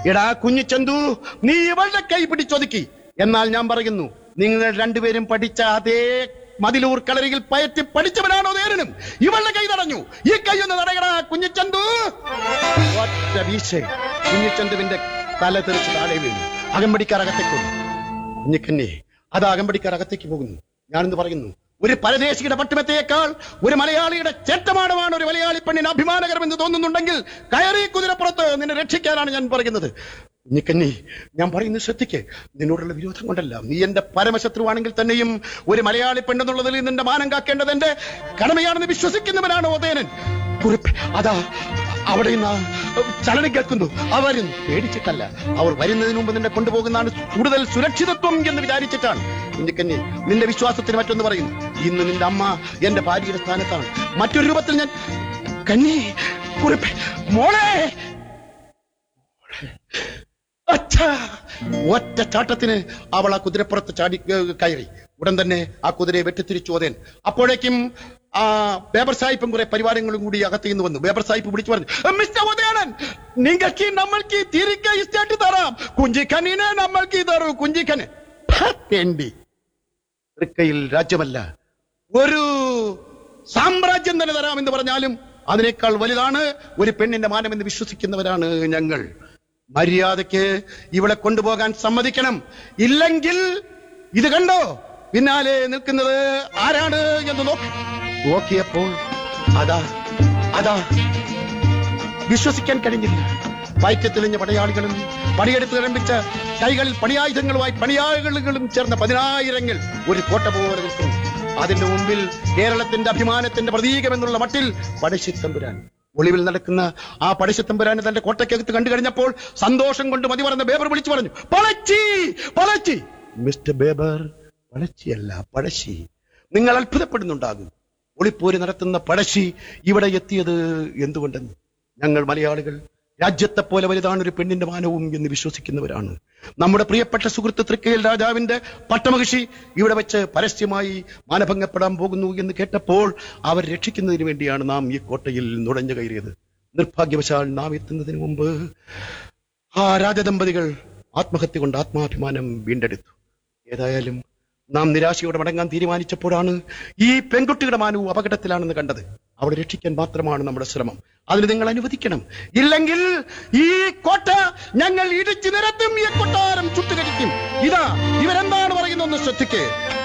എടാ കുഞ്ഞിച്ചന്തു നീ ഇവളുടെ കൈ പിടിച്ചൊതുക്കി എന്നാൽ ഞാൻ പറയുന്നു നിങ്ങൾ രണ്ടുപേരും പഠിച്ച അതേ മതിലൂർ കളരിയിൽ പയറ്റി പഠിച്ചവനാണോ നേരനും ഇവളുടെ കൈ തടഞ്ഞു ഈ കൈ ഒന്ന് തടയടാ കുഞ്ഞിച്ചന്തു ഒറ്റ വീശ കുഞ്ഞിച്ചന്തുവിന്റെ തല തെറിച്ച് താഴെ വീണു അകമ്പടിക്കാർ അകത്തേക്ക് വന്നു കുഞ്ഞിക്കന്നെ അത് അകമ്പടിക്കാർ അകത്തേക്ക് പോകുന്നു ഞാനെന്ന് പറയുന്നു ഒരു പരദേശിയുടെ പട്ടുമെത്തയേക്കാൾ ഒരു മലയാളിയുടെ ചേട്ടമാടമാണ് ഒരു മലയാളി പെണ്ണിന് അഭിമാനകരമെന്ന് തോന്നുന്നുണ്ടെങ്കിൽ കയറി കുതിരപ്പുറത്ത് നിന്നെ രക്ഷിക്കാനാണ് ഞാൻ പറയുന്നത് കുഞ്ഞിക്കന്നി ഞാൻ പറയുന്നത് ശ്രദ്ധിക്ക് നിന്നോടുള്ള വിരോധം കൊണ്ടല്ല നീ എന്റെ പരമശത്രുവാണെങ്കിൽ തന്നെയും ഒരു മലയാളി പെണ്ണെന്നുള്ളതിൽ നിന്റെ മാനം കാക്കേണ്ടത് എന്റെ കടമയാണെന്ന് വിശ്വസിക്കുന്നവനാണ് ഓതേനൻ കുറിപ്പ് അതാ അവിടെ നിന്ന് ചലനം കേൾക്കുന്നു അവർ പേടിച്ചിട്ടല്ല അവർ വരുന്നതിന് മുമ്പ് നിന്നെ കൊണ്ടുപോകുന്നതാണ് കൂടുതൽ സുരക്ഷിതത്വം എന്ന് വിചാരിച്ചിട്ടാണ് കുഞ്ഞിക്കന്നി നിന്റെ വിശ്വാസത്തിന് മറ്റൊന്ന് പറയുന്നു ഇന്ന് നിന്റെ അമ്മ എന്റെ ഭാര്യയുടെ സ്ഥാനത്താണ് മറ്റൊരു രൂപത്തിൽ ഞാൻ കന്നി കുറിപ്പ് മോളെ അച്ഛാ! ഒറ്റ ചാട്ടത്തിന് അവൾ ആ കുതിരപ്പുറത്ത് ചാടി ഏ, കയറി ഉടൻ തന്നെ ആ കുതിരയെ വെട്ടിത്തിരിച്ചു ഓതേൻ അപ്പോഴേക്കും ആ ബേബർ സാഹിബും കുറെ പരിവാരങ്ങളും കൂടി അകത്ത് നിന്ന് വന്നു ബേബർ സാഹിബ് വിളിച്ചു പറഞ്ഞു "ഏ, മിസ്റ്റർ ഉദയനൻ നിങ്ങൾക്ക് നമ്മൾക്ക് തിരികെ ഇസ്റ്റേറ്റ് തരാം കുഞ്ചിക്കനിനെ നമ്മൾക്ക് തരൂ കുഞ്ചിക്കന് വേണ്ടി തൃക്കയിൽ രാജ്യമല്ല ഒരു സാമ്രാജ്യം തന്നെ തരാമെന്ന് പറഞ്ഞാലും അതിനേക്കാൾ വലുതാണ് ഒരു പെണ്ണിന്റെ മാനമെന്ന് വിശ്വസിക്കുന്നവരാണ് ഞങ്ങൾ മര്യാദയ്ക്ക് ഇവളെ കൊണ്ടുപോകാൻ സമ്മതിക്കണം ഇല്ലെങ്കിൽ ഇത് കണ്ടോ പിന്നാലെ നിൽക്കുന്നത് ആരാണ് എന്ന് നോക്കി നോക്കിയപ്പോൾ അതാ അതാ വിശ്വസിക്കാൻ കഴിഞ്ഞില്ല വയറ്റത്തെളിഞ്ഞ പടയാളികളും പണിയെടുത്ത് നിർമ്മിച്ച കൈകളിൽ പണിയായുധങ്ങളുമായി പണിയാളികളും ചേർന്ന പതിനായിരങ്ങൾ ഒരു കോട്ട പോലെ നിൽക്കുന്നു അതിന്റെ മുമ്പിൽ കേരളത്തിന്റെ അഭിമാനത്തിന്റെ പ്രതീകമെന്നുള്ള മട്ടിൽ പടശ്ശിത്തമ്പുരാൻ ഒളിവിൽ നടക്കുന്ന ആ പടശ്ശിത്തമ്പുരാനെ തന്റെ കോട്ടയ്ക്കകത്ത് കണ്ടു കഴിഞ്ഞപ്പോൾ സന്തോഷം കൊണ്ട് മതി പറഞ്ഞ ബേബർ വിളിച്ചു പറഞ്ഞു പളച്ചി പളച്ചി മിസ്റ്റർ ബേബർ പളച്ചിയല്ല പഴശ്ശി നിങ്ങൾ അത്ഭുതപ്പെടുന്നുണ്ടാകും ഒളിപ്പോര് നടത്തുന്ന പഴശ്ശി ഇവിടെ എത്തിയത് എന്തുകൊണ്ടെന്ന് ഞങ്ങൾ മലയാളികൾ രാജ്യത്തെ പോലെ വലുതാണ് ഒരു പെണ്ണിന്റെ മാനവും എന്ന് വിശ്വസിക്കുന്നവരാണ് നമ്മുടെ പ്രിയപ്പെട്ട സുഹൃത്ത് തൃക്കയിൽ രാജാവിന്റെ പട്ടമഹിഷി ഇവിടെ വെച്ച് പരസ്യമായി മാനഭംഗപ്പെടാൻ പോകുന്നു എന്ന് കേട്ടപ്പോൾ അവർ രക്ഷിക്കുന്നതിന് വേണ്ടിയാണ് നാം ഈ കോട്ടയിൽ നുഴഞ്ഞു കയറിയത് നിർഭാഗ്യവശാൽ നാം എത്തുന്നതിന് മുമ്പ് ആ രാജദമ്പതികൾ ആത്മഹത്യ കൊണ്ട് ആത്മാഭിമാനം വീണ്ടെടുത്തു ഏതായാലും നാം നിരാശയോടെ മടങ്ങാൻ തീരുമാനിച്ചപ്പോഴാണ് ഈ പെൺകുട്ടിയുടെ മാനവും അപകടത്തിലാണെന്ന് കണ്ടത് അവളെ രക്ഷിക്കാൻ മാത്രമാണ് നമ്മുടെ ശ്രമം അതിന് നിങ്ങൾ അനുവദിക്കണം ഇല്ലെങ്കിൽ ഈ കോട്ട ഞങ്ങൾ ഇടിച്ചു നിരത്തും ഈ കൊട്ടാരം ചുട്ടുകടിക്കും ഇതാ ഇവരെന്താണ് പറയുന്നതെന്ന് ശ്രദ്ധിക്കേ